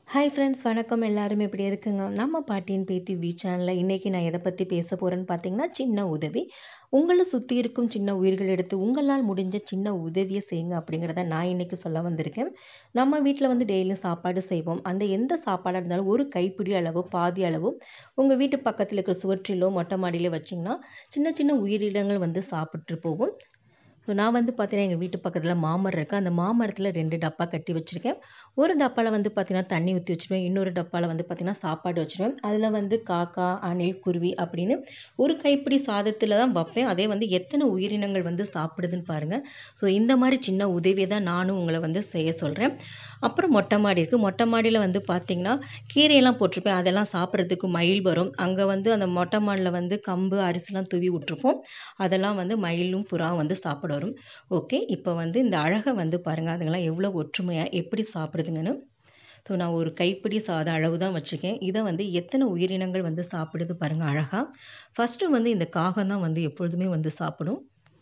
hi friends வணக்கம் எல்லாரும் எப்படி இருக்குங்க நம்ம பாட்டியின் பேத்தி வி சேனலில் இன்றைக்கி நான் எதை பற்றி பேச போகிறேன்னு பார்த்தீங்கன்னா சின்ன உதவி உங்களை சுற்றி இருக்கும் சின்ன உயிர்கள் எடுத்து உங்களால் முடிஞ்ச சின்ன உதவியை செய்யுங்க அப்படிங்கிறத நான் இன்றைக்கி சொல்ல வந்திருக்கேன் நம்ம வீட்டில் வந்து டெய்லியும் சாப்பாடு செய்வோம் அந்த எந்த சாப்பாடாக இருந்தாலும் ஒரு கைப்பிடி அளவு பாதி அளவு உங்கள் வீட்டு பக்கத்தில் இருக்கிற சுவற்றிலோ மொட்டை மாடியிலோ வச்சிங்கன்னா சின்ன சின்ன உயிரினங்கள் வந்து சாப்பிட்டு போகும் ஸோ நான் வந்து பார்த்தீங்கன்னா எங்கள் வீட்டு பக்கத்தில் மாமரம் இருக்குது அந்த மாமரத்தில் ரெண்டு டப்பா கட்டி வச்சுருக்கேன் ஒரு டப்பாவில் வந்து பார்த்தீங்கன்னா தண்ணி ஊற்றி வச்சுருவேன் இன்னொரு டப்பாவில் வந்து பார்த்தீங்கன்னா சாப்பாடு வச்சுருவேன் அதில் வந்து காக்கா அணில் குருவி அப்படின்னு ஒரு கைப்பிடி சாதத்தில் தான் வைப்பேன் அதே வந்து எத்தனை உயிரினங்கள் வந்து சாப்பிடுதுன்னு பாருங்கள் ஸோ இந்த மாதிரி சின்ன உதவியை தான் நானும் உங்களை வந்து செய்ய சொல்கிறேன் அப்புறம் மொட்டை மாடி இருக்குது மொட்டை மாடியில் வந்து பார்த்திங்கன்னா கீரையெல்லாம் போட்டிருப்பேன் அதெல்லாம் சாப்பிட்றதுக்கு மயில் வரும் அங்கே வந்து அந்த மொட்டை மாடியில் வந்து கம்பு அரிசிலாம் தூவி விட்டுருப்போம் அதெல்லாம் வந்து மயிலும் புறா வந்து சாப்பிட வரும் ஓகே இப்போ வந்து இந்த அழகை வந்து பாருங்கள் அதுங்கெல்லாம் எவ்வளோ ஒற்றுமையாக எப்படி சாப்பிடுதுங்கன்னு ஸோ நான் ஒரு கைப்பிடி சாத அளவு தான் வச்சுருக்கேன் இதை வந்து எத்தனை உயிரினங்கள் வந்து சாப்பிடுது பாருங்கள் அழகாக ஃபஸ்ட்டு வந்து இந்த காகம் தான் வந்து எப்பொழுதுமே வந்து சாப்பிடும்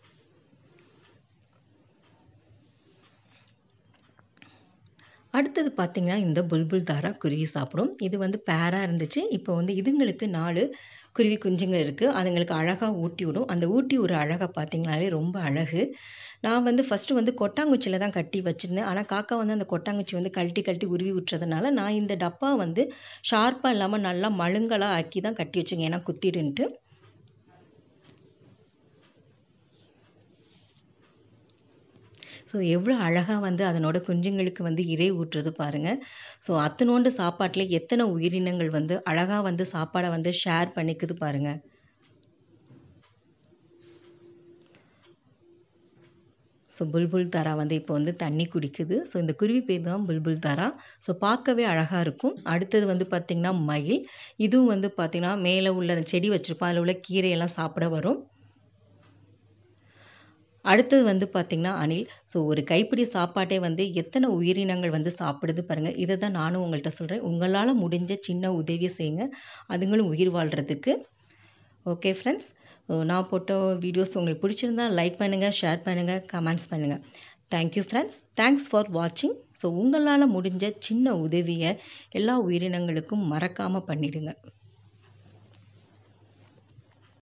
அடுத்தது பார்த்திங்கன்னா இந்த புல்புல் தாரா குருவி சாப்பிடும் இது வந்து பேராக இருந்துச்சு இப்போ வந்து இதுங்களுக்கு நாலு குருவி குஞ்சுங்க இருக்குது அதுங்களுக்கு அழகாக ஊட்டி விடும் அந்த ஊட்டி ஒரு அழகாக பார்த்திங்கனாலே ரொம்ப அழகு நான் வந்து ஃபஸ்ட்டு வந்து கொட்டாங்குச்சியில் தான் கட்டி வச்சுருந்தேன் ஆனால் காக்கா வந்து அந்த கொட்டாங்குச்சி வந்து கழட்டி கழட்டி உருவி விட்டுறதுனால நான் இந்த டப்பா வந்து ஷார்ப்பாக இல்லாமல் நல்லா மழுங்கலாக ஆக்கி தான் கட்டி வச்சுங்க ஏன்னா குத்திடுன்ட்டு ஸோ எவ்வளோ அழகாக வந்து அதனோட குஞ்சுங்களுக்கு வந்து இறை ஊற்றுறது பாருங்கள் ஸோ அத்தனோண்டு சாப்பாட்டில் எத்தனை உயிரினங்கள் வந்து அழகாக வந்து சாப்பாடை வந்து ஷேர் பண்ணிக்குது பாருங்கள் ஸோ புல்புல் தாரா வந்து இப்போ வந்து தண்ணி குடிக்குது ஸோ இந்த குருவி பேர் தான் புல்புல் தாரா ஸோ பார்க்கவே அழகாக இருக்கும் அடுத்தது வந்து பார்த்திங்கன்னா மயில் இதுவும் வந்து பார்த்திங்கன்னா மேலே உள்ள அந்த செடி வச்சுருப்போம் அதில் உள்ள கீரையெல்லாம் சாப்பிட வரும் அடுத்தது வந்து பார்த்திங்கன்னா அணில் ஸோ ஒரு கைப்பிடி சாப்பாட்டே வந்து எத்தனை உயிரினங்கள் வந்து சாப்பிடுது பாருங்கள் இதை தான் நானும் உங்கள்கிட்ட சொல்கிறேன் உங்களால் முடிஞ்ச சின்ன உதவியை செய்யுங்க அதுங்களும் உயிர் வாழ்கிறதுக்கு ஓகே ஃப்ரெண்ட்ஸ் ஸோ நான் போட்ட வீடியோஸ் உங்களுக்கு பிடிச்சிருந்தா லைக் பண்ணுங்கள் ஷேர் பண்ணுங்கள் கமெண்ட்ஸ் பண்ணுங்கள் தேங்க்யூ ஃப்ரெண்ட்ஸ் தேங்க்ஸ் ஃபார் வாட்சிங் ஸோ உங்களால் முடிஞ்ச சின்ன உதவியை எல்லா உயிரினங்களுக்கும் மறக்காமல் பண்ணிவிடுங்க